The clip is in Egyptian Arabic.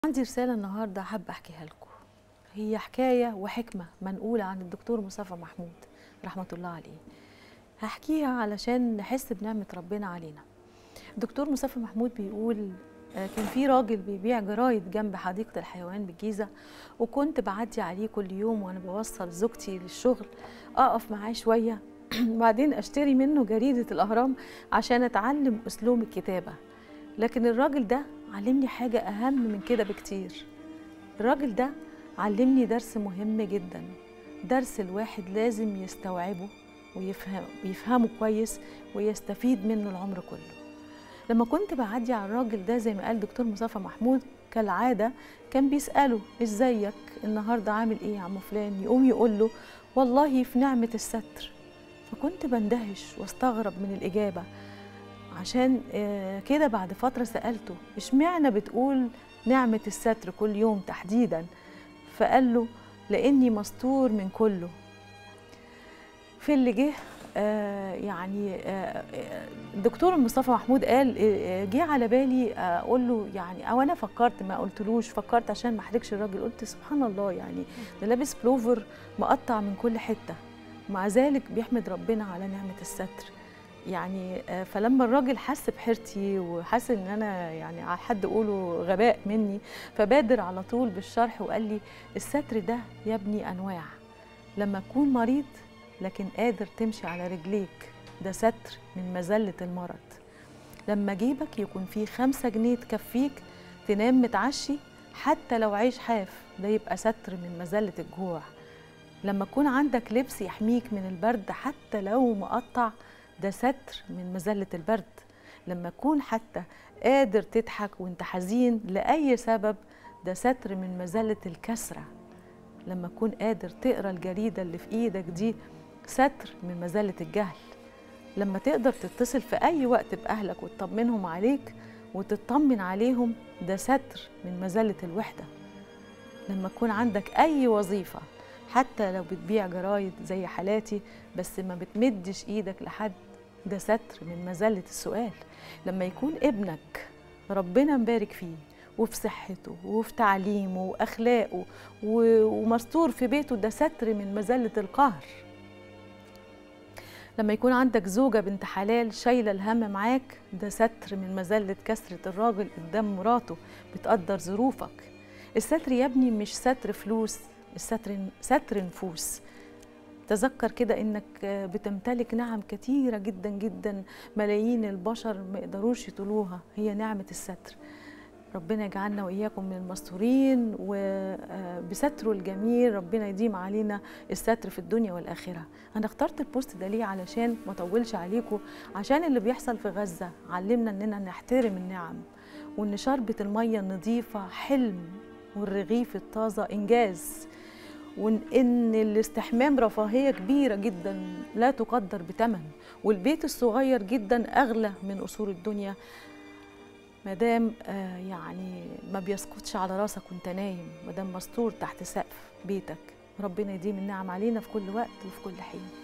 عندي رسالة النهاردة حابة أحكيها لكم هي حكاية وحكمة منقولة عن الدكتور مصطفى محمود رحمة الله عليه هحكيها علشان نحس بنعمة ربنا علينا الدكتور مصطفى محمود بيقول آه، كان في راجل بيبيع جرايد جنب حديقة الحيوان بالجيزة وكنت بعدي عليه كل يوم وأنا بوصل زوجتي للشغل أقف معاه شوية وبعدين أشتري منه جريدة الأهرام عشان أتعلم أسلوب الكتابة لكن الراجل ده علمني حاجة أهم من كده بكتير الراجل ده علمني درس مهم جدا درس الواحد لازم يستوعبه ويفهم ويفهمه كويس ويستفيد منه العمر كله لما كنت بعدي على الراجل ده زي ما قال دكتور مصطفى محمود كالعادة كان بيسأله ازيك النهاردة عامل ايه يا عم فلان يقوم يقول له والله في نعمة الستر فكنت بندهش واستغرب من الإجابة عشان آه، كده بعد فترة سألته اشمعنى بتقول نعمة الستر كل يوم تحديدا فقال له لأني مستور من كله في اللي جه آه، يعني آه، آه، الدكتور مصطفى محمود قال آه، جه على بالي اقول له يعني او انا فكرت ما قلتلوش فكرت عشان ما احرجش الراجل قلت سبحان الله يعني ده لابس بلوفر مقطع من كل حته ومع ذلك بيحمد ربنا على نعمه الستر يعني آه، فلما الراجل حس بحيرتي وحس ان انا يعني على حد اقوله غباء مني فبادر على طول بالشرح وقال لي الستر ده يا ابني انواع لما تكون مريض لكن قادر تمشي على رجليك ده ستر من مذلة المرض لما جيبك يكون فيه خمسة جنيه تكفيك تنام متعشي حتى لو عيش حاف ده يبقى ستر من مذلة الجوع لما يكون عندك لبس يحميك من البرد حتى لو مقطع ده ستر من مذلة البرد لما تكون حتى قادر تضحك وانت حزين لأي سبب ده ستر من مذلة الكسرة لما تكون قادر تقرا الجريدة اللي في ايدك دي ستر من مذلة الجهل لما تقدر تتصل في أي وقت بأهلك وتطمنهم عليك وتطمن عليهم ده ستر من مذلة الوحدة لما يكون عندك أي وظيفة حتى لو بتبيع جرايد زي حالاتي بس ما بتمدش إيدك لحد ده ستر من مذلة السؤال لما يكون ابنك ربنا مبارك فيه وفي صحته وفي تعليمه وأخلاقه و- ومستور في بيته ده ستر من مذلة القهر لما يكون عندك زوجة بنت حلال شايلة الهم معاك ده ستر من مذلة كسرة الراجل قدام مراته بتقدر ظروفك الستر يا ابني مش ستر فلوس الستر ستر نفوس تذكر كده انك بتمتلك نعم كتيرة جدا جدا ملايين البشر ما يقدروش يطولوها هي نعمة الستر ربنا يجعلنا واياكم من المستورين وبستره الجميل ربنا يديم علينا الستر في الدنيا والاخره انا اخترت البوست ده ليه علشان ما اطولش عليكم عشان اللي بيحصل في غزه علمنا اننا نحترم النعم وان شربة الميه النظيفه حلم والرغيف الطازه انجاز وان إن الاستحمام رفاهيه كبيره جدا لا تقدر بثمن والبيت الصغير جدا اغلى من قصور الدنيا مادام آه يعني ما بيسقطش على راسك وانت نايم مادام مستور تحت سقف بيتك ربنا يديم النعم علينا في كل وقت وفي كل حين